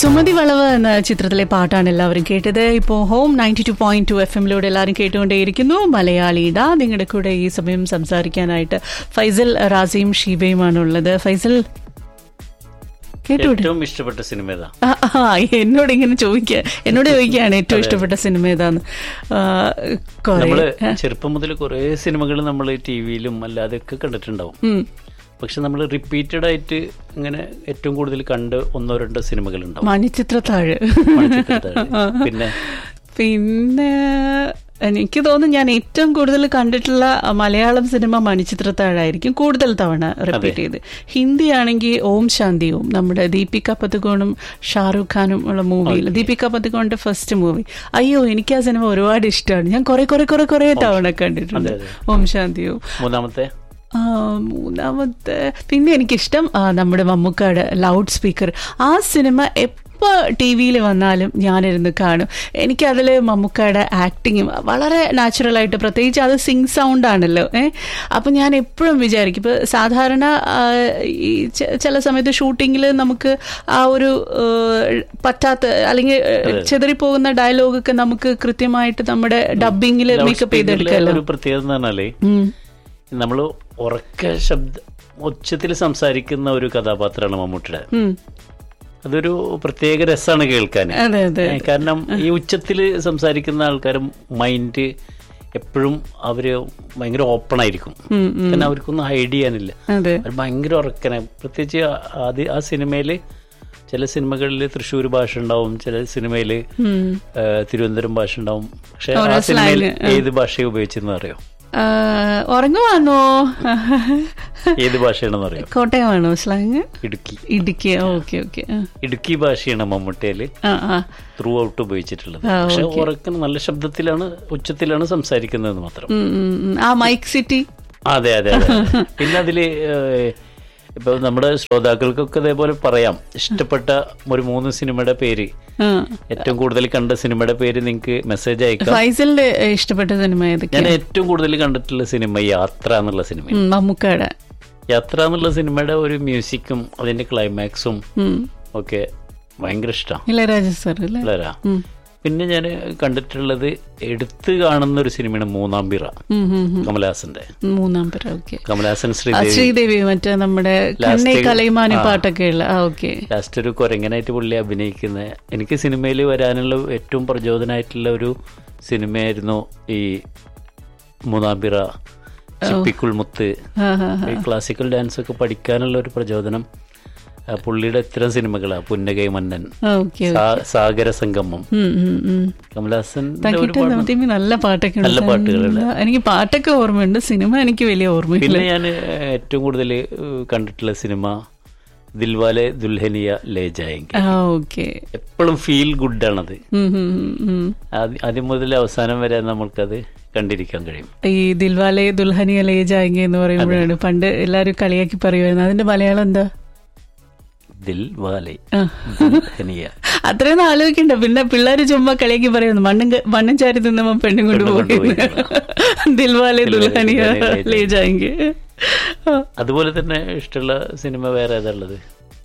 സുമതി വളവ് എന്ന ചിത്രത്തിലെ പാട്ടാണ് എല്ലാവരും കേട്ടത് ഇപ്പോൾ home ninety two point two F എമ്മിലൂടെ എല്ലാവരും കേട്ടുകൊണ്ടേയിരിക്കുന്നു മലയാളിയിട നിങ്ങളുടെ കൂടെ ഈ സമയം സംസാരിക്കാനായിട്ട് ഫൈസൽ റാസിയും ഷീബയുമാണ് ഉള്ളത് ഫൈസൽ കേട്ടൂടെ ഏറ്റവും ഇഷ്ടപ്പെട്ട സിനിമ ഏതാ ആ, ആ, എന്നോട് ഇങ്ങനെ ചോദിക്കുക എന്നോട് ചോദിക്കുകയാണ് ഏറ്റവും ഇഷ്ടപ്പെട്ട സിനിമ ഏതാന്ന് ആ, കുറേ നമ്മള് ചെറുപ്പം മുതൽ കുറെ സിനിമകൾ നമ്മൾ ടി വിയിലും അല്ലാതെ ഒക്കെ കണ്ടിട്ടുണ്ടാവും ഉം. പക്ഷെ നമ്മൾ റിപ്പീറ്റഡ് ആയിട്ട് ഇങ്ങനെ ഏറ്റവും കൂടുതൽ കണ്ട് ഒന്നോ രണ്ടോ സിനിമകൾ ഉണ്ടാവും മണിച്ചിത്രത്താഴ് മണിച്ചിത്രത്താഴ്. പിന്നെ പിന്നെ എനിക്ക് തോന്നുന്നു ഞാൻ ഏറ്റവും കൂടുതൽ കണ്ടിട്ടുള്ള മലയാളം സിനിമ മണിച്ചിത്രത്താഴായിരിക്കും കൂടുതൽ തവണ റിപ്പീറ്റ് ചെയ്ത് ഹിന്ദി ആണെങ്കിൽ ഓം ശാന്തി ഓം നമ്മുടെ ദീപിക പതുകോണും ഷാറുഖ് ഖാനും ഉള്ള മൂവിയിൽ ദീപിക പതുകോണിന്റെ ഫസ്റ്റ് മൂവി അയ്യോ എനിക്ക് ആ സിനിമ ഒരുപാട് ഇഷ്ടമാണ് ഞാൻ കുറെ കുറെ കുറെ കുറെ തവണ കണ്ടിട്ടുണ്ട് അതെ, ഓം ശാന്തി ഓം മൂന്നാമത്തെ ആ, മൂന്നാമത്തെ പിന്നെ എനിക്കിഷ്ടം ആ, നമ്മുടെ മമ്മൂക്കാട് ലൗഡ് സ്പീക്കർ ആ സിനിമ എപ്പോൾ ടി വിയിൽ വന്നാലും ഞാനിരുന്ന് കാണും എനിക്കതിൽ മമ്മൂക്കായുടെ ആക്ടിങ്ങും വളരെ നാച്ചുറലായിട്ട് പ്രത്യേകിച്ച് അത് സിങ് സൗണ്ട് ആണല്ലോ ഏ അപ്പം ഞാൻ എപ്പോഴും വിചാരിക്കും ഇപ്പോൾ സാധാരണ ആ, ഈ ചെ- ചില സമയത്ത് ഷൂട്ടിങ്ങിൽ നമുക്ക് ആ ഒരു ഏ, പറ്റാത്ത അല്ലെങ്കിൽ ചെതറിപ്പോകുന്ന ഡയലോഗൊക്കെ നമുക്ക് കൃത്യമായിട്ട് നമ്മുടെ ഡബിങ്ങിൽ Loud മേക്കപ്പ് speaker ലെ ചെയ്തെടുക്കാമല്ലോ ഒരു പ്രത്യേകത എന്ന് പറഞ്ഞാല് ഉം. നമ്മൾ ഉറക്ക ശബ്ദ ഉച്ചത്തിൽ സംസാരിക്കുന്ന ഒരു കഥാപാത്രമാണ് മമ്മൂട്ടിയുടെ ഉം. അതൊരു പ്രത്യേക രസമാണ് കേൾക്കാൻ അതെ അതെ കാരണം ഈ ഉച്ചത്തിൽ സംസാരിക്കുന്ന ആൾക്കാരും മൈൻഡ് എപ്പോഴും അവര് ഭയങ്കര ഓപ്പൺ ആയിരിക്കും ഉം, ഉം. കാരണം അവർക്കൊന്നും ഹൈഡ് ചെയ്യാനില്ല അതെ അവർ ഭയങ്കര ഉറക്കനെ പ്രത്യേകിച്ച് ആ- ആദ്യ ആ സിനിമയിൽ ചില സിനിമകളിൽ തൃശ്ശൂർ ഭാഷ ഉണ്ടാവും ചില സിനിമയിൽ ഉം. തിരുവനന്തപുരം ഭാഷ ഉണ്ടാവും പക്ഷെ ഓരോ ആ സിനിമയിൽ slang, ഏത് ഭാഷയെ ഉപയോഗിച്ചെന്ന് അറിയോ ആ, ഉറങ്ങുവാന്നോ ഏത് ഭാഷയാണെന്ന് അറിയോ കോട്ടയമാണോ slang Idukki Idukki okay okay Idukki ഭാഷയാണ് മമ്മൂട്ടിയിൽ ആ ആ ത്രൂ ഔട്ട് ഉപയോഗിച്ചിട്ടുള്ളത് ആ, പക്ഷെ okay. ഉറക്കം നല്ല ശബ്ദത്തിലാണ് ഉച്ചത്തിലാണ് സംസാരിക്കുന്നത് മാത്രം ഉം, ഉം, ഉം. ആ മൈക്ക് സിറ്റി അതെ അതെ അതെ പിന്നെ അതില് ഏഹ്, ഇപ്പൊ നമ്മുടെ ശ്രോതാക്കൾക്കൊക്കെ ഇതേപോലെ പറയാം ഇഷ്ടപ്പെട്ട ഒരു മൂന്ന് സിനിമയുടെ പേര് ആ. ഏറ്റവും കൂടുതൽ കണ്ട സിനിമയുടെ പേര് നിങ്ങൾക്ക് മെസ്സേജ് അയക്കാം ഫൈസലിന്റെ ഇഷ്ടപ്പെട്ട സിനിമ ഏതൊക്കെ ഞാൻ ഏറ്റവും കൂടുതൽ കണ്ടിട്ടുള്ള സിനിമ യാത്ര എന്നുള്ള സിനിമ ഉം, മമ്മൂക്കയുടെ യാത്ര എന്നുള്ള സിനിമയുടെ ഒരു മ്യൂസിക്കും അതിന്റെ ക്ലൈമാക്സും ഉം. ഒക്കെ ഭയങ്കര ഇഷ്ടമാണ് ഇളയരാജ സാർ അല്ലേ വളരെ ഉം. പിന്നെ ഞാൻ കണ്ടിട്ടുള്ളത് എടുത്തു കാണുന്ന ഒരു സിനിമയാണ് മൂന്നാം പിറ ഉം, ഉം, ഉം. കമലഹാസന്റെ മൂന്നാം പേര് ഓക്കെ കമലഹാസൻ ആ, ശ്രീദേവി ശ്രീദേവി മറ്റേ നമ്മുടെ Last- കണ്ണൈ കലൈമാനി ആ. പാട്ടൊക്കെ ഉള്ള ആ ഓക്കെ ലാസ്റ്റ് ഒരു കുരങ്ങനായിട്ട് പുള്ളി അഭിനയിക്കുന്ന എനിക്ക് സിനിമയിൽ വരാനുള്ള ഏറ്റവും പ്രചോദനമായിട്ടുള്ള ഒരു സിനിമയായിരുന്നു ഈ മൂന്നാം പിറ ചിപ്പിക്കുൾമുത്ത് ആ ആ ഈ ക്ലാസിക്കൽ ഡാൻസ് ഒക്കെ പഠിക്കാനുള്ള ഒരു പ്രചോദനം ആ, പുള്ളിയുടെ ഇത്തരം സിനിമകളാണ് പുന്നകൈ മന്നൻ ഓക്കെ സാ- സാഗര സംഗമം ഉം ഉം ഉം കമലഹാസന്റെ തക്കിട്ട് ഒരുപാട് നമതീമി നല്ല പാട്ടൊക്കെ ഉണ്ട്. നല്ല പാട്ടുകളുണ്ട്. നല്ല- എനിക്ക് പാട്ടൊക്കെ ഓർമ്മയുണ്ട് സിനിമ എനിക്ക് വലിയ ഓർമ്മയില്ല പിന്നെ ഞാൻ ഏറ്റവും കൂടുതൽ കണ്ടിട്ടുള്ള സിനിമ ദിൽവാലെ ദുൽഹനിയ ലേ ജായെങ്കിൽ ആ ഓക്കെ എപ്പോഴും ഫീൽ ഗുഡാണത് ആദ്യം മുതൽ അവസാനം വരെ നമ്മൾക്കത് കണ്ടിരിക്കാൻ കഴിയും ഈ ദിൽവാലെ ദുൽഹനിയ ലേ ജായെങ്കി എന്ന് പറയുമ്പോഴാണ് പണ്ട് എല്ലാരും കളിയാക്കി പറയുമായിരുന്നു അതിന്റെ മലയാളം എന്താ ദിൽവാലെ ആ. ദുൽഹനിയ അത്രയൊന്നും ആലോചിക്കണ്ട പിന്നെ പിള്ളേര് ചുമ്മാ കളിയാക്കി പറയുന്നു മണ്ണും ക- മണ്ണും ചാരി തിന്നുമ്പോ പെണ്ണും കൊണ്ട് പെണ്ണും പോയി കൊണ്ടുപോയി. ദിൽവാലെ ദിൽവാലെ ദുൽഹനിയ ദുൽഹനിയ ലേ ജായെങ്കി അതുപോലെ തന്നെ ഇഷ്ടമുള്ള സിനിമ വേറെ ഏതാ ഉള്ളത്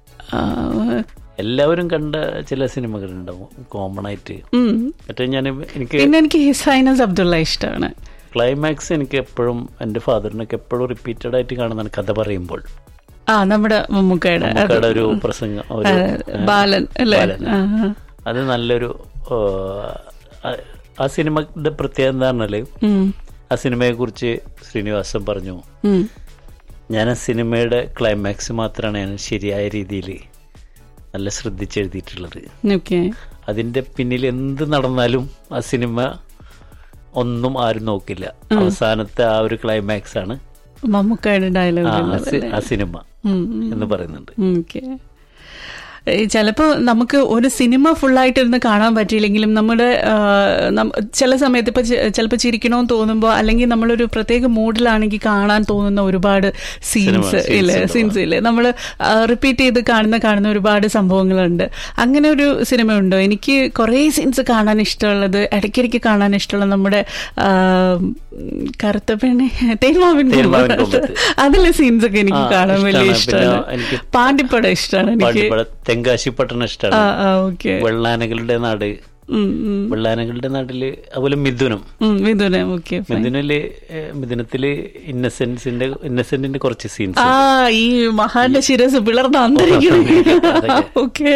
എല്ലാവരും കണ്ട ചില സിനിമകളുണ്ടാവും കോമൺ ആയിട്ട് മറ്റേ ഞാൻ എനിക്ക് പിന്നെ എനിക്ക് ഹിസൈനസ് അബ്ദുള്ള ഇഷ്ടമാണ് ക്ലൈമാക്സ് എനിക്ക് എപ്പോഴും എൻ്റെ ഫാദറിനൊക്കെ എപ്പോഴും റിപ്പീറ്റഡ് ആയിട്ട് കാണുന്നതാണ് കഥ പറയുമ്പോൾ ആ നമ്മുടെ മമ്മൂക്കയുടെ അത് നമുക്കവിടെ ഒരു പ്രസംഗം ഒരു ആ, ബാലൻ അല്ലേ ബാലൻ. ആ, ആ. അത് നല്ലൊരു ആ, ആ- ആ സിനിമയുടെ പ്രത്യേകത എന്താ പറഞ്ഞാല് ഉം, ആ സിനിമയെ കുറിച്ച് ശ്രീനിവാസൻ പറഞ്ഞു ഉം. ഞാൻ ആ സിനിമയുടെ ക്ലൈമാക്സ് മാത്രമാണ് ഞാൻ ശരിയായ രീതിയിൽ നല്ല ശ്രദ്ധിച്ചെഴുതിയിട്ടുള്ളത് ഓക്കെ അതിന്റെ പിന്നിൽ എന്ത് നടന്നാലും ആ സിനിമ ഒന്നും ആരും നോക്കില്ല അവസാനത്തെ ആ ഒരു ക്ലൈമാക്സ് ആണ് മമ്മൂക്കയുടെ ആ- ഡയലോഗ് ആ സി- ആ സിനിമ എന്ന് പറയുന്നുണ്ട് ഓക്കെ ചിലപ്പോൾ നമുക്ക് ഒരു സിനിമ ഫുള്ളായിട്ട് ഇരുന്ന് കാണാൻ പറ്റിയില്ലെങ്കിലും നമ്മുടെ ആ, നം- ചില സമയത്ത് ഇപ്പൊ ചിലപ്പോൾ ചിരിക്കണമെന്ന് തോന്നുമ്പോൾ അല്ലെങ്കിൽ നമ്മളൊരു പ്രത്യേക മൂഡിലാണെങ്കിൽ കാണാൻ തോന്നുന്ന ഒരുപാട് സീൻസ് scenes ഇല്ലേ ഉണ്ടാവും. സീൻസ് ഇല്ലേ നമ്മൾ റിപ്പീറ്റ് ചെയ്ത് കാണുന്ന കാണുന്ന ഒരുപാട് സംഭവങ്ങളുണ്ട് അങ്ങനെ ഒരു സിനിമ ഉണ്ടോ എനിക്ക് കുറേ സീൻസ് കാണാൻ ഇഷ്ടമുള്ളത് ഇടയ്ക്കിടയ്ക്ക് കാണാൻ ഇഷ്ടമുള്ള നമ്മുടെ ആ, ഉം, കറുത്ത പെണ്ണെ തേന്മാവിൻ തേന്മാവിൻ കൊമ്പത്ത്. കൊമ്പത്ത്. അതിലെ സീൻസ് ഒക്കെ എനിക്ക് ആ, കാണാൻ വലിയ ഇഷ്ടാണ്. പിന്നെ ഇഷ്ടമാണ് എനിക്ക് പാണ്ടിപ്പടം ഇഷ്ടമാണ് എനിക്ക് പാണ്ടിപ്പട തെങ്കാശി പട്ടണം ആ ഇഷ്ടമാണ് ആ ഓക്കെ വെള്ളാനകളുടെ നാട് ഉം, ഉം, വെള്ളാനകളുടെ നാട്ടില് അതുപോലെ മിഥുനം ഉം, മിഥുനെ ഓക്കെ മിഥുനില് ഏഹ്, മിഥുനത്തില് ഇന്നസെൻസിന്റെ ഇന്നസെന്റിന്റെ കുറച്ച് സീൻസ് ആ ഈ മഹാന്റെ ശിരസ് പിളർന്ന അന്തരിക്കണം ഓക്കെ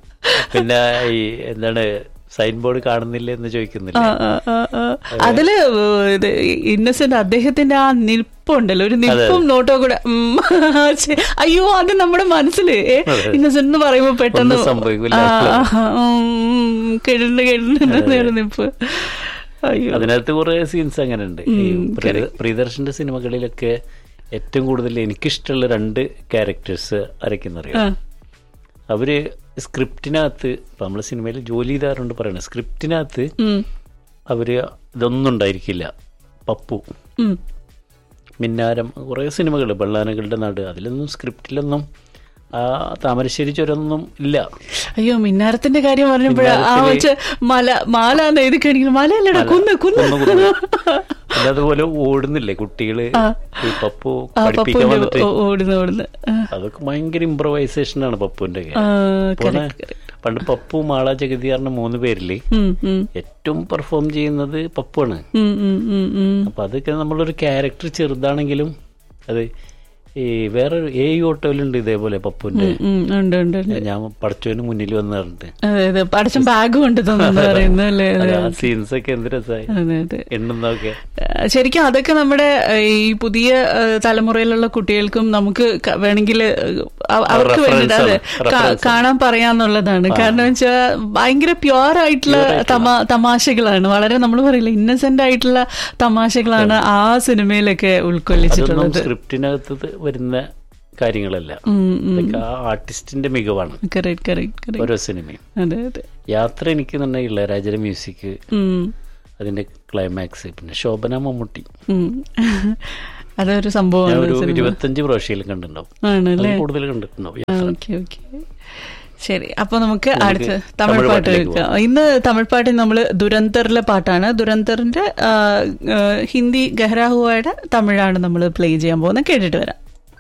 പിന്നെ ഈ എന്താണ് സൈൻ ബോർഡ് കാണുന്നില്ല എന്ന് ചോദിക്കുന്നില്ല ആ, ആ, ആ, ആ. അതില് ഇത് ഇന്നസെന്റ് അദ്ദേഹത്തിന്റെ ആ നിൽപ്പുണ്ടല്ലോ ഒരു നിൽപ്പും നോട്ടോ കൂടെ ഉം, ഛെ, അയ്യോ അത് നമ്മുടെ മനസ്സില് ഏ, ഇന്നസെന്റ് എന്ന് പറയുമ്പോ പെട്ടെന്ന് ഒന്നും സംഭവിക്കില്ല. ആ, ആ, ഉം, കിടന്ന് കിടന്ന് ഒരു നിപ്പ് അയ്യോ അതിനകത്ത് കുറെ സീൻസ് അങ്ങനെ ഉണ്ട് ഈ പ്രിയ- പ്രിയദർശന്റെ സിനിമകളിലൊക്കെ ഏറ്റവും കൂടുതൽ എനിക്കിഷ്ടമുള്ള രണ്ട് ക്യാരക്ടേഴ്സ് ആരൊക്കെയെന്നറിയാം ആ, അവര് സ്ക്രിപ്റ്റിനകത്ത് ഇപ്പൊ നമ്മളെ സിനിമയിൽ ജോലി ചെയ്താറുണ്ട് പറയണത് സ്ക്രിപ്റ്റിനകത്ത് ഉം, അവര് ഇതൊന്നും ഉണ്ടായിരിക്കില്ല പപ്പു ഉം. മിന്നാരം കുറേ സിനിമകൾ വെള്ളാനകളുടെ നാട് അതിലൊന്നും സ്ക്രിപ്റ്റിലൊന്നും ആ താമരശ്ശേരി ചുരമൊന്നും ഇല്ല അയ്യോ മിന്നാരത്തിന്റെ കാര്യം പറഞ്ഞപ്പോഴാ ആ മിന്നാരത്തില് വെച്ച് മല മാല എന്ന് എഴുതി കാണിക്കുന്നു മലയല്ലടാ കുന്ന് കുന്ന് കുന്ന് കുന്ന്. പിന്നെ അതുപോലെ ഓടുന്നില്ലേ കുട്ടികള് ഈ പപ്പു ആ പഠിപ്പിക്കാൻ പപ്പുവിന്റെ വന്നിട്ട് ഓ- ഓടുന്നു ഓടുന്നു ആ, അതൊക്കെ ഭയങ്കര ഇംപ്രവൈസേഷൻ ആണ് പപ്പുവിന്റെ ഒക്കെ. ആ, പോണെ correct, correct. പണ്ട് പപ്പു മാള ജഗതി പറഞ്ഞ മൂന്ന് പേരില് ഉം, ഉം, ഏറ്റവും പെർഫോം ചെയ്യുന്നത് പപ്പുവാണ് ഉം, ഉം, ഉം, ഉം. അപ്പൊ അതൊക്കെ നമ്മളൊരു ക്യാരക്ടർ ചെറുതാണെങ്കിലും അത് ഈ വേറൊരു ഏ ഓട്ടോയിലുണ്ട് ഇതേപോലെ പപ്പുവിന്റെ ഉം, ഉണ്ട് ഉണ്ട് ഉണ്ട്. ഞാൻ പഠിച്ചവന് മുന്നിൽ വന്ന് പറഞ്ഞിട്ട് അതെ അതെ പടച്ചൻ ബാഗ് കൊണ്ട് തോന്നുന്നു പറയുന്നു അല്ലേ അതെ ആ സീൻസ് ഒക്കെ എന്ത് രസമായി അതെ അതെ എണ്ണുന്നതൊക്കെ ആ, ശരിക്കും അതൊക്കെ നമ്മുടെ ആ, ഈ പുതിയ ആ, തലമുറയിലുള്ള കുട്ടികൾക്കും നമുക്ക് ക- വേണമെങ്കിൽ അവ- അവർക്ക് reference വേണ്ടിട്ട് അതെ ആണ്. കാ- reference കാണാൻ പറയാന്നുള്ളതാണ് കാരണം വെച്ചാൽ ഭയങ്കര പ്യുവർ ആയിട്ടുള്ള തമാ തമാശകളാണ് വളരെ നമ്മൾ പറയില്ല ഇന്നസെന്റ് ആയിട്ടുള്ള തമാശകളാണ് ആ സിനിമയിലൊക്കെ അതൊന്നും ഉൾക്കൊള്ളിച്ചിട്ടുള്ളത് സ്ക്രിപ്റ്റിനകത്ത് വരുന്ന കാര്യങ്ങളല്ല ഇതൊക്കെ ആ ആർട്ടിസ്റ്റിന്റെ മികവാണ് കറക്റ്റ് കറക്റ്റ് കറക്റ്റ് ഓരോ സിനിമയും അതെ അതെ യാത്ര എനിക്ക് തന്നെ ഇളയരാജയുടെ മ്യൂസിക് ഉം. അതിന്റെ ക്ലൈമാക്സ് പിന്നെ ശോഭന മമ്മൂട്ടി ഉം. അതൊരു ഞാൻ സംഭവമാണ് ഒരു സിനിമ. ഇരുപത്തഞ്ച് പ്രാവശ്യം കണ്ടിട്ടുണ്ടാവും ആണല്ലേ അതിൽ കൂടുതൽ കണ്ടിട്ടുണ്ടാവും ഓക്കെ ഓക്കെ ശരി അപ്പൊ നമുക്ക് അടുത്ത് തമിഴ് തമിഴ് പാട്ട് പാട്ടിലേക്ക് കേൾക്കാം ഇന്ന് തമിഴ് പാട്ടിൽ നമ്മൾ ദുരന്തറിലെ പാട്ടാണ് ദുരന്തറിന്റെ ആ, ആ, ഹിന്ദി ഗഹ്രാഹുവയുടെ തമിഴാണ് നമ്മൾ പ്ലേ ചെയ്യാൻ പോകുന്നത് കേട്ടിട്ട് വരാം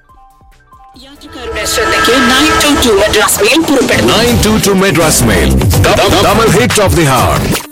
യാത്രക്കാരുടെ ശ്രദ്ധയ്ക്ക് nine two two Madras mail പുറപ്പെടുന്നു 922 Madras Mail. Double hit of the heart.